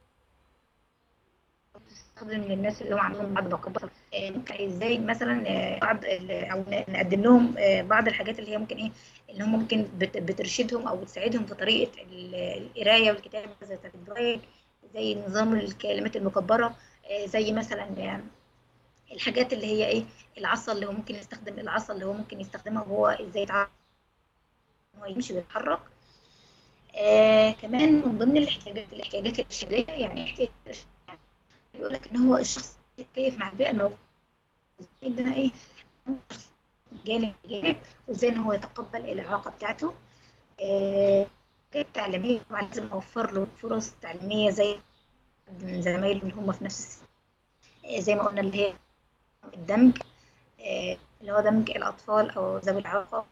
تستخدم للناس اللي هو عندهم بعض بقى بصر آه، ممكن ازاي مثلا آه، بعض ال- او ن- نقدم لهم آه، بعض الحاجات اللي هي ممكن ايه اللي هم ممكن بت- بترشدهم او بتساعدهم في طريقه ال- القرايه والكتابه زي بتاعت البرايل زي نظام الكلمات المكبره آه، زي مثلا آه، الحاجات اللي هي ايه العصا اللي هو ممكن يستخدم العصا اللي هو ممكن يستخدمها وهو ازاي يتعرف إن هو يمشي ويتحرك آه كمان من ضمن الاحتياجات الاحتياجات الارشاديه يعني احتياج بيقول لك ان هو الشخص يتكيف مع البيئه الموجوده ازاي ان انا ايه جانب جانب وازاي ان هو يتقبل الاعاقه بتاعته آه التعليميه طبعا لازم اوفر له فرص تعليميه زي من زمايله اللي هم في نفس السن آه، زي ما قلنا اللي هي الدمج آه، اللي هو دمج الأطفال أو ذوي الإعاقة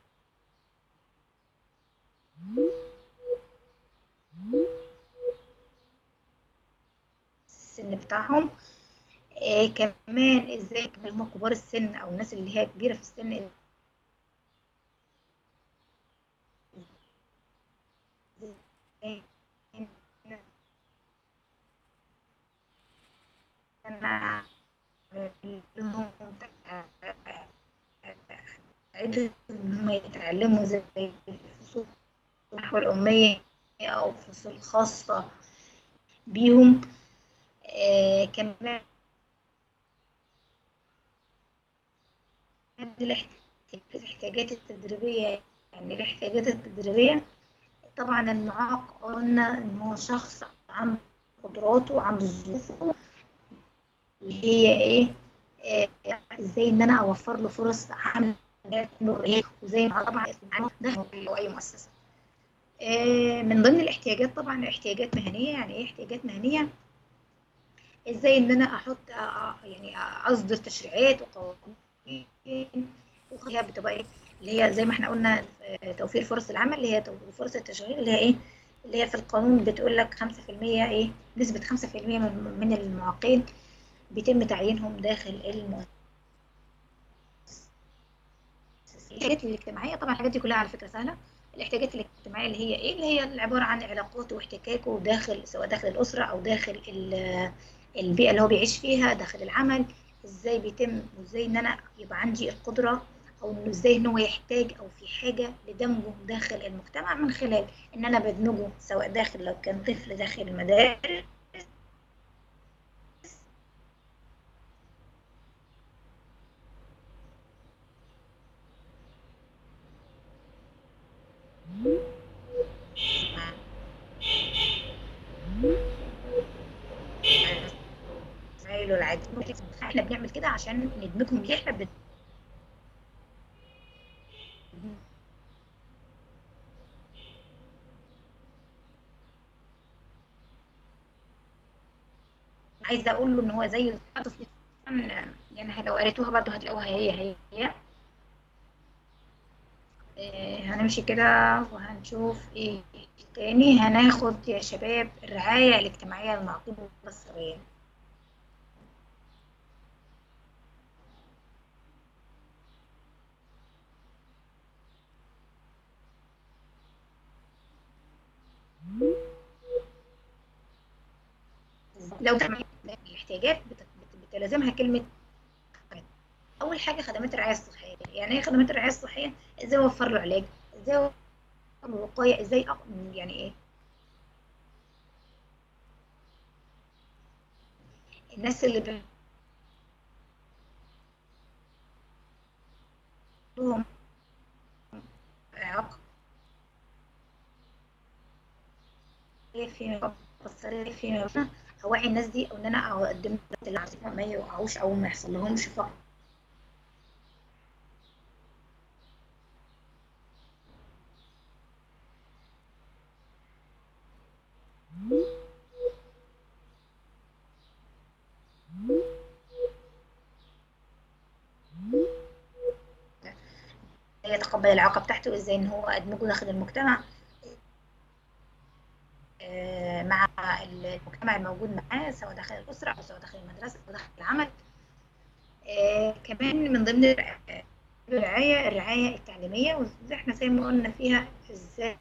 السن بتاعهم آه، كمان ازاي اللي هم كبار السن أو الناس اللي هي كبيرة في السن أنا عدة إن هم يتعلموا زي الفصول النحو الأمية أو فصول خاصة بيهم آه كمان الاحتياجات التدريبية يعني الاحتياجات التدريبية طبعا المعاق قلنا إن هو شخص عنده قدراته وعنده ظروفه اللي هي إيه آه، ازاي ان انا اوفر له فرص عمل له ايه وزي ما طبعا ده او اي مؤسسه آه، من ضمن الاحتياجات طبعا احتياجات مهنيه يعني ايه احتياجات مهنيه ازاي ان انا احط آه، آه، يعني اصدر تشريعات وقوانين وهي بتبقى ايه اللي هي زي ما احنا قلنا آه، توفير فرص العمل اللي هي توفير فرص التشغيل اللي هي ايه اللي هي في القانون بتقول لك 5% ايه نسبة 5% من من المعاقين بيتم تعيينهم داخل المؤسسات الاحتياجات الاجتماعية طبعا الحاجات دي كلها على فكرة سهلة الاحتياجات الاجتماعية اللي هي ايه اللي هي عبارة عن علاقاته واحتكاكه داخل سواء داخل الأسرة أو داخل ال- البيئة اللي هو بيعيش فيها داخل العمل ازاي بيتم وازاي ان انا يبقى عندي القدرة او انه ازاي ان هو يحتاج او في حاجة لدمجه داخل المجتمع من خلال ان انا بدمجه سواء داخل لو كان طفل داخل المدارس زمايله العادي احنا بنعمل كده عشان ندمجهم ليه احنا بن... عايزه اقول له ان هو زي الطفل يعني لو قريتوها برضه هتلاقوها هي هي هي إيه، هنمشي كده وهنشوف ايه تاني هناخد يا شباب الرعاية الاجتماعية للمعاقين البصرية لو الاحتياجات بت- بت- بتلازمها كلمة خدمات. أول حاجة خدمات الرعاية الصحية يعني إيه خدمات الرعاية الصحية؟ إزاي أوفر له علاج؟ إزاي أوفر له وقاية؟ إزاي أق... يعني إيه؟ الناس اللي ب- لهم إعاقة في بصرية في هوعي الناس دي او ان انا اقدم لهم ما يوقعوش او ما يحصل لهمش فقر يتقبل الإعاقة بتاعته وإزاي إن هو أدمجه داخل المجتمع آه، مع المجتمع الموجود معاه سواء داخل الأسرة أو سواء داخل المدرسة أو داخل العمل آه، كمان من ضمن الرعاية- الرعاية الرعاية التعليمية وإزاي إحنا زي ما قلنا فيها إزاي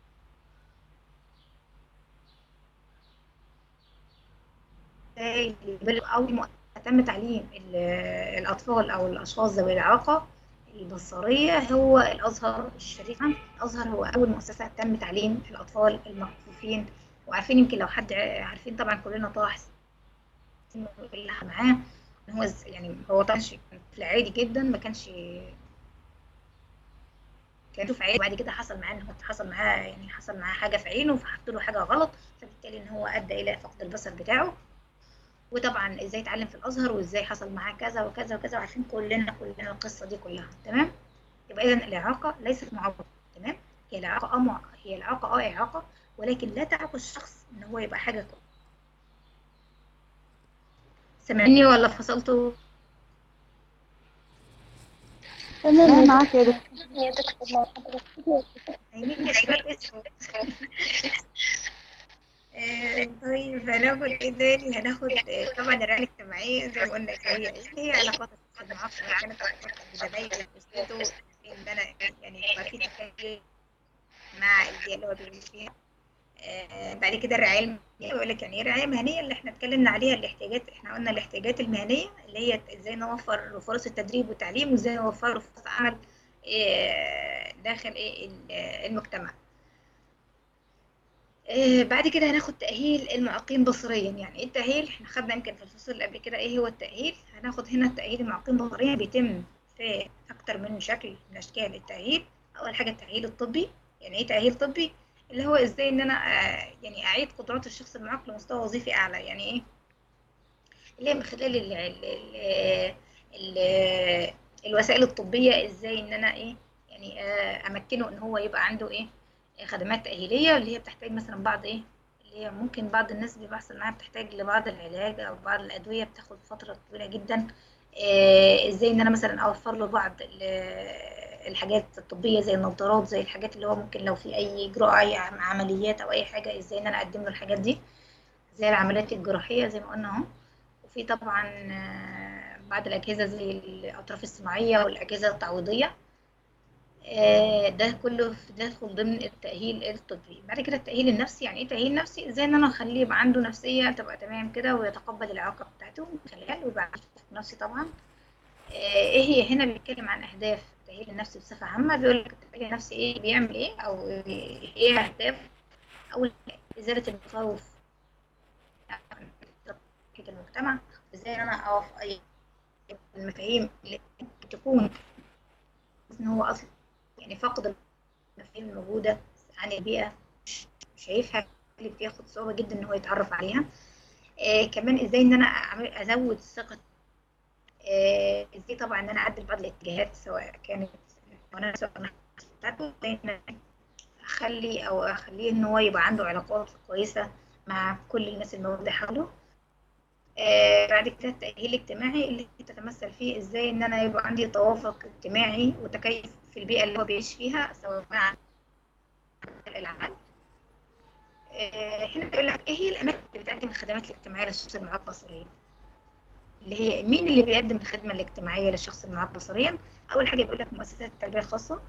ازاي يبلغ او م- تم تعليم ال- الاطفال او الاشخاص ذوي الاعاقه البصريه هو الازهر الشريف الازهر هو اول مؤسسه تم تعليم الاطفال المكفوفين وعارفين يمكن لو حد ع- عارفين طبعا كلنا طه حسين اللي معاه ان هو ز- يعني هو طبعا ش- طفل عادي جدا ما كانش كان يشوف عادي وبعد كده حصل معاه ان هو حصل معاه يعني حصل معاه حاجه في عينه فحط له حاجه غلط فبالتالي ان هو ادى الى فقد البصر بتاعه وطبعا ازاي اتعلم في الازهر وازاي حصل معاه كذا وكذا وكذا وعارفين كلنا كلنا القصه دي كلها تمام يبقى اذا الاعاقه ليست معوقه تمام هي الاعاقه اه مع... هي الاعاقه اه اعاقه ولكن لا تعوق الشخص ان هو يبقى حاجه كويسة. سامعني ولا فصلته تمام معاك يا دكتور يا دكتور مع حضرتك عينيك يا شباب اسمه آه، طيب هناخد ايه تاني هناخد آه، طبعا الرعاية الاجتماعية زي ما قلنا هي هي علاقات المعاصرة كانت علاقات بزمايلي وأسرته إن أنا يعني يبقى في تفاعل مع البيئة اللي هو بيعيش فيها آه، بعد كده الرعاية المهنية بيقول لك يعني ايه الرعاية المهنية اللي احنا اتكلمنا عليها الاحتياجات احنا قلنا الاحتياجات المهنية اللي هي ازاي نوفر له فرص التدريب والتعليم وازاي نوفر له فرص عمل آه، داخل ايه ال- المجتمع آه، بعد كده هناخد تأهيل المعاقين بصريا يعني ايه التأهيل احنا خدنا يمكن في الفصل اللي قبل كده ايه هو التأهيل هناخد هنا التأهيل المعاقين بصريا بيتم في اكتر من شكل من اشكال التأهيل اول حاجة التأهيل الطبي يعني ايه تأهيل طبي اللي هو ازاي ان انا آه، يعني اعيد قدرات الشخص المعاق لمستوى وظيفي اعلى يعني ايه اللي هي من خلال ال ال ال ال الوسائل الطبية ازاي ان انا ايه يعني آه، امكنه ان هو يبقى عنده ايه خدمات تأهيلية اللي هي بتحتاج مثلا بعض ايه اللي هي ممكن بعض الناس بيبقى بيحصل معاها بتحتاج لبعض العلاج او بعض الأدوية بتاخد فترة طويلة جدا آه، ازاي ان انا مثلا اوفر له بعض ال- الحاجات الطبية زي النظارات زي الحاجات اللي هو ممكن لو في اي اجراء اي عم- عمليات او اي حاجة ازاي ان انا اقدم له الحاجات دي زي العمليات الجراحية زي ما قلنا اهو وفي طبعا آه، بعض الأجهزة زي الأطراف الصناعية والأجهزة التعويضية آه، ده كله في- ده يدخل ضمن التأهيل الطبي بعد كده التأهيل النفسي يعني ايه تأهيل نفسي ازاي ان انا اخليه يبقى عنده نفسية تبقى تمام كده ويتقبل الإعاقة بتاعته من خلال ويبقى عنده نفسي طبعا آه، ايه هي هنا بيتكلم عن اهداف التأهيل النفسي بصفة عامة بيقول لك التأهيل النفسي ايه بيعمل ايه او ايه اهداف اول إزالة المخاوف في المجتمع ازاي ان انا اقف اي المفاهيم اللي تكون ان هو اصلا يعني فقد المفاهيم الموجودة عن البيئة مش شايفها اللي بياخد صعوبة جدا ان هو يتعرف عليها آه كمان ازاي ان انا أعمل ازود ثقة آه ازاي طبعا ان انا اعدل بعض الاتجاهات سواء كانت وانا سواء أنا بتاعته ازاي إن أنا اخلي او اخليه ان هو يبقى عنده علاقات كويسة مع كل الناس الموجودة حوله آه بعد كده التأهيل الاجتماعي اللي تتمثل فيه ازاي ان انا يبقى عندي توافق اجتماعي وتكيف في البيئة اللي هو بيعيش فيها سواء مع العمل آه هنا بيقول لك ايه هي الاماكن اللي بتقدم الخدمات الاجتماعية للشخص المعاق بصريا اللي هي مين اللي بيقدم الخدمة الاجتماعية للشخص المعاق بصريا اول حاجة بيقول لك مؤسسات التربية الخاصة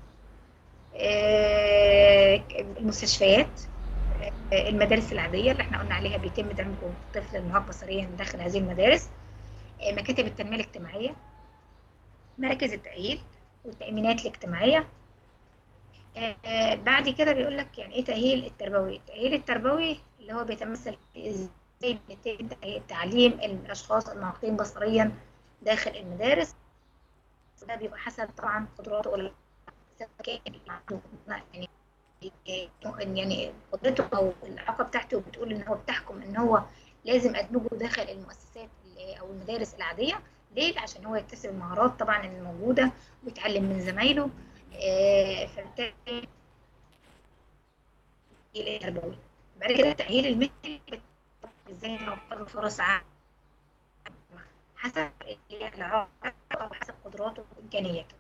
آه المستشفيات المدارس العادية اللي احنا قلنا عليها بيتم دمج الطفل المعاق بصريا داخل هذه المدارس آه، مكاتب التنمية الاجتماعية مراكز التأهيل والتأمينات الاجتماعية آه، آه، بعد كده بيقول لك يعني ايه تأهيل التربوي التأهيل التربوي اللي هو بيتمثل في ازاي بيتم تعليم الأشخاص المعاقين بصريا داخل المدارس ده بيبقى حسب طبعا قدراته ولا كان يعني يعني قدرته او العلاقه بتاعته بتقول ان هو بتحكم ان هو لازم ادمجه داخل المؤسسات ال- او المدارس العاديه ليه؟ عشان هو يكتسب المهارات طبعا الموجوده ويتعلم من زمايله آه، فبالتالي التأهيل التربوي بعد كده التأهيل المهني ازاي نوفر له فرص عمل حسب العلاقة او حسب قدراته وامكانياته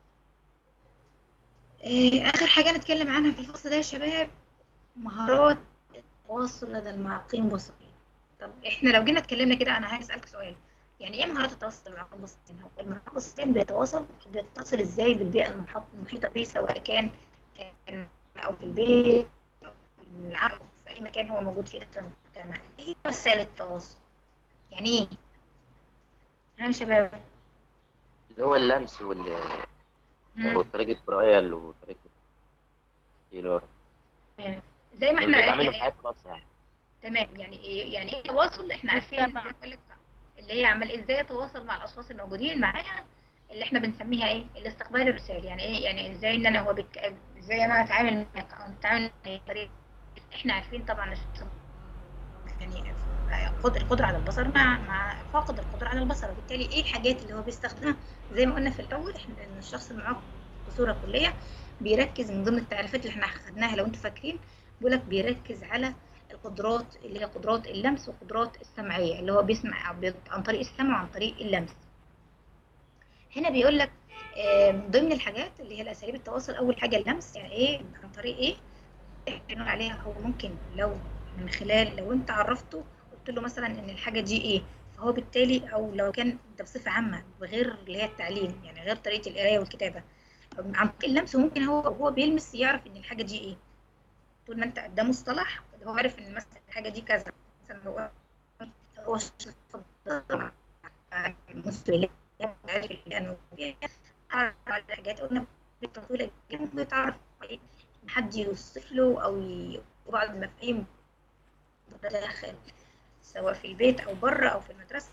آه، اخر حاجه نتكلم عنها في الفصل ده يا شباب مهارات التواصل لدى المعاقين بصريا طب احنا لو جينا اتكلمنا كده انا عايز اسالك سؤال يعني ايه مهارات التواصل لدى المعاقين بصريا هو المعاق بصريا بيتواصل بيتصل ازاي بالبيئه المحاط- المحيطه به سواء كان كان او في البيت او في العمل في اي مكان هو موجود فيه في المجتمع ايه وسائل التواصل يعني ايه ها يا شباب اللي هو اللمس وال مم. وطريقة برايل وطريقة كيلو زي ما اللي احنا بيعملوا في حياة خاصة يعني تمام يعني ايه يعني ايه تواصل احنا عارفين زي ما بقول لك اللي هي عمل ازاي يتواصل مع الاشخاص الموجودين معايا اللي احنا بنسميها ايه الاستقبال الرسالي يعني ايه يعني ازاي ان انا هو بك... ازاي انا اتعامل معاك او نتعامل بطريقه احنا عارفين طبعا الشخص يعني قدر القدره على البصر مع مع فاقد القدره على البصر وبالتالي ايه الحاجات اللي هو بيستخدمها زي ما قلنا في الاول احنا ان الشخص المعاق بصوره كليه بيركز من ضمن التعريفات اللي احنا خدناها لو انتوا فاكرين بيقول لك بيركز على القدرات اللي هي قدرات اللمس وقدرات السمعيه اللي هو بيسمع بي- عن طريق السمع وعن طريق اللمس هنا بيقول لك آه، من ضمن الحاجات اللي هي الاساليب التواصل اول حاجه اللمس يعني ايه عن طريق ايه بنقول عليها هو ممكن لو من خلال لو انت عرفته قلت له مثلا ان الحاجه دي ايه فهو بالتالي او لو كان ده بصفه عامه بغير اللي هي التعليم يعني غير طريقه القرايه والكتابه عن طريق اللمس ممكن هو هو بيلمس يعرف ان الحاجه دي ايه طول ما انت ده مصطلح هو عارف ان مثلا الحاجه دي كذا مثلا هو هو شخص مسؤولية عارف لانه عارف على الحاجات قلنا بالتطويل بيتعرف عليه إن حد يوصف له او ي- بعض المفاهيم داخل سواء في البيت او بره او في المدرسه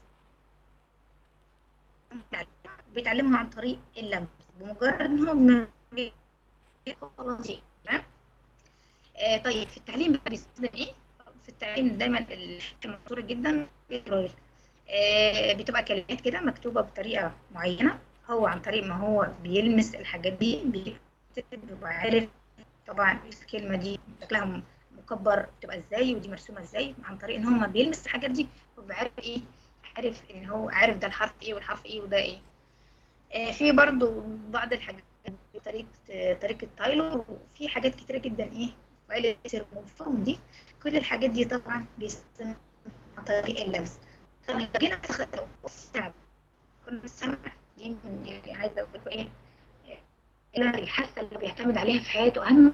بيتعلمهم عن طريق اللمس بمجرد ان هم بي- خلاص تمام آه طيب في التعليم بقى بيستخدم ايه؟ في التعليم دايما الحاجة مشهورة جدا بالرايل. آه بتبقى كلمات كده مكتوبة بطريقة معينة هو عن طريق ما هو بيلمس الحاجات دي بيكتب بيبقى عارف طبعا الكلمة دي شكلها م- مكبر بتبقى ازاي ودي مرسومة ازاي عن طريق ان هو ما بيلمس الحاجات دي بيبقى عارف ايه عارف ان هو عارف ده الحرف ايه والحرف ايه وده ايه آه في برضو بعض الحاجات بطريقة آه، طريقة تايلور وفي حاجات كتيرة جدا ايه وقال المفهوم دي كل الحاجات دي طبعا بيستخدم عن طريق اللمس طب لو جينا ناخد السمع كل السمع دي من- يعني عايزه اقول لكم ايه إيه الحاسه اللي بيعتمد عليها في حياته اهم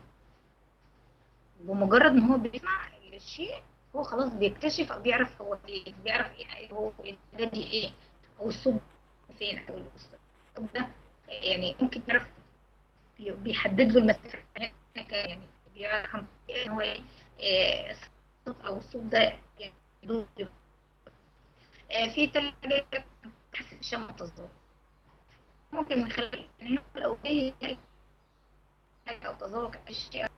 بمجرد ما هو بيسمع الشيء هو خلاص بيكتشف او بيعرف هو ايه بيعرف ايه هو الحاجه دي ايه او الصوت فين او الصوت ده يعني ممكن يعرف بي- بيحدد له المسافه يعني بيعرف ان هو ايه آه، الصوت او الصوت ده يعني يدور. آه، في تلاجة تحس الشم التصدير ممكن من خلال ان هو لو جاي حاجة او تذوق اشياء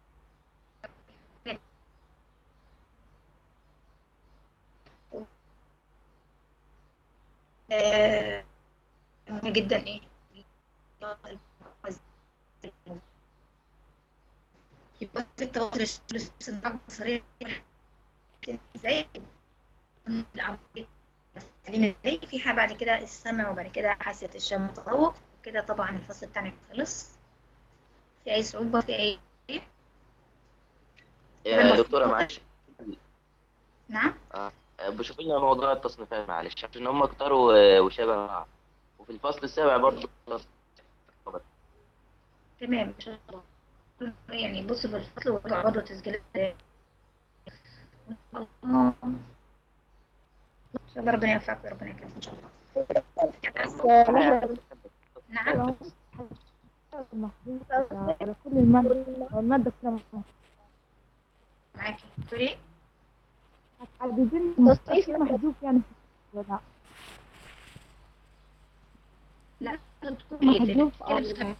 آه، مهم جدا ايه يبقى في التواصل الصناعة البصرية ازاي العملية التعليم ازاي في حاجة بعد كده السمع وبعد كده حاسة الشم والتذوق كده طبعا الفصل بتاعنا خلص في أي صعوبة في أي يا دكتورة معلش نعم بشوف لنا موضوع التصنيفات معلش عشان هم كتروا وشبه بعض وفي الفصل السابع برضه تمام إن شاء الله يعني بص في الفصل وضع برضه تسجيلات شاء الله ربنا يوفقك وربنا يكرمك ان شاء الله بس مهما نعم محدودة على كل المادة والمادة كلها معاكي تقولي هتحددين مستحيل محذوف يعني ولا لا تقولي محذوف أو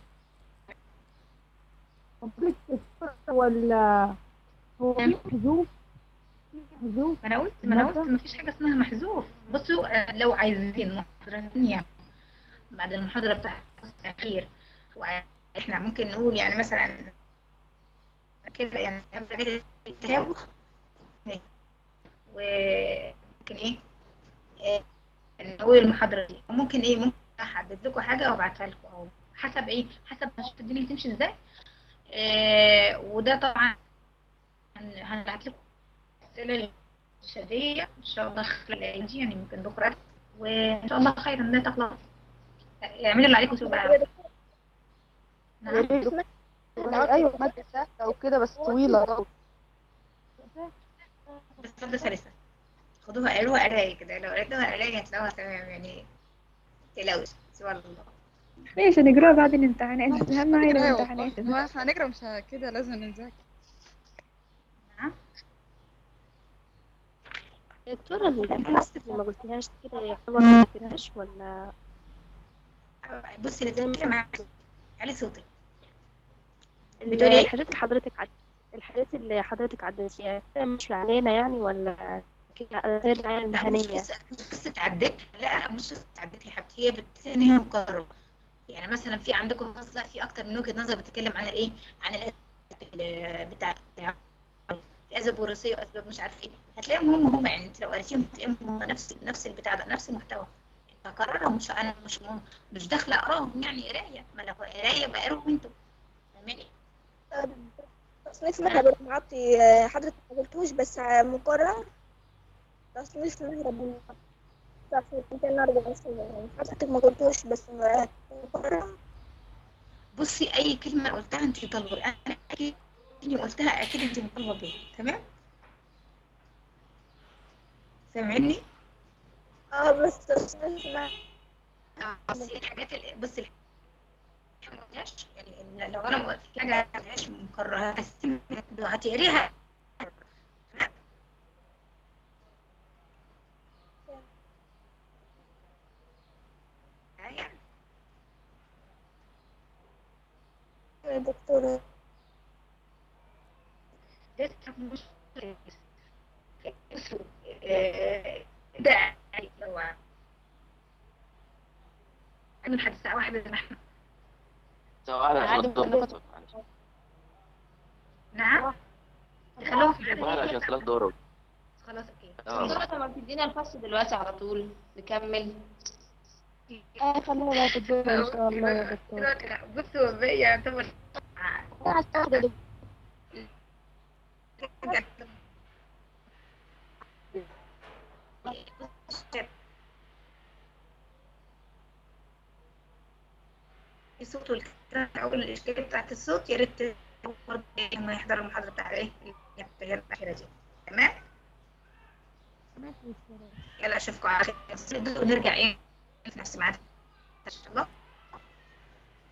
كومبلكس ولا هو في محذوف في محذوف ما انا قلت ما انا قلت ما فيش حاجه اسمها محذوف بصوا آه، لو عايزين محاضره ثانيه بعد المحاضره بتاعت الاخير واحنا ممكن نقول يعني مثلا كده يعني التهاب وممكن ايه آه، نقول المحاضره دي وممكن ايه ممكن احدد لكم حاجه وابعتها لكم اهو حسب ايه حسب ما شفت الدنيا تمشي ازاي آه، وده طبعا هن- هنبعت لكم الأسئلة الإرشادية إن شاء الله خلال الأيام دي يعني ممكن بكرة وإن شاء الله خيرا لا تقلقوا اعملوا اللي عليكم تبقى نعم ايوه مادة سهلة وكده بس طويلة برضه بس مادة سلسة خدوها قروها قراية كده لو قريتوها قراية هتلاقوها تمام يعني متقلقوش سبحان الله ماشي نقراها بعد الامتحانات أهم حاجة الامتحانات هو احنا هنقرا مش كده لازم نذاكر نعم دكتورة الحصة اللي ما قلتيهاش كده يعتبر ما قلتيهاش ولا بصي اللي معاك علي صوتك بتقولي إيه؟ الحاجات اللي حضرتك عد... الحاجات اللي حضرتك عدتيها كده مش علينا يعني ولا كده غير العناية لا مش المهنية قصة مش قصة عدت لا مش قصة عدت يا حبيبتي هي بتحس ان هي مكررة يعني مثلا في عندكم فصل في اكتر من وجهة نظر بتتكلم عن الايه عن الأسباب بتاع بتاع الاسباب الوراثية واسباب مش عارف ايه هتلاقيهم هم هم يعني انت لو قريتيهم هتلاقيهم هم نفس نفس البتاع ده نفس المحتوى فكررهم مش انا مش مش داخله اقراهم يعني قرايه ما لو قرايه يبقى قروهم انتوا فاهماني تصنيف مهرب معطي آه، حضرتك ما قلتوش بس آه، مقرر تصنيف مهرب صفحة 254 يعني حضرتك ما قلتوش بس آه، مقرر بصي اي كلمه قلتها انت طالبه انا اكيد اللي قلتها اكيد انت مطالبه بيها تمام سامعني اه بس تصنيف مهرب آه، بصي الحاجات اللي بصي الح- ما قلتهاش يعني لو انا ما قلت حاجه ما قلتهاش مكرره بس هتقريها يعني يا دكتورة ده مش آه، ده لو عامل لحد الساعة واحدة زي ما احنا سواء عادي عشان ممكن الدور نعم خلوها في سواء الحديث. عشان صلاة دورة خلاص اوكي اه دكتورة ما بتدينا الفصل دلوقتي على طول نكمل اه خلوها بعد الدور إن شاء الله يا دكتور دلوقتي لا بصوا بقى يعتبر أنا هستخدم الصوت والكلام او الاشكاليه بتاعت الصوت يا ريت برضه لما يحضر المحاضره بتاعت ايه اللي هي الاخيره دي تمام يلا اشوفكم على خير ونرجع ايه في نفس الميعاد ان شاء الله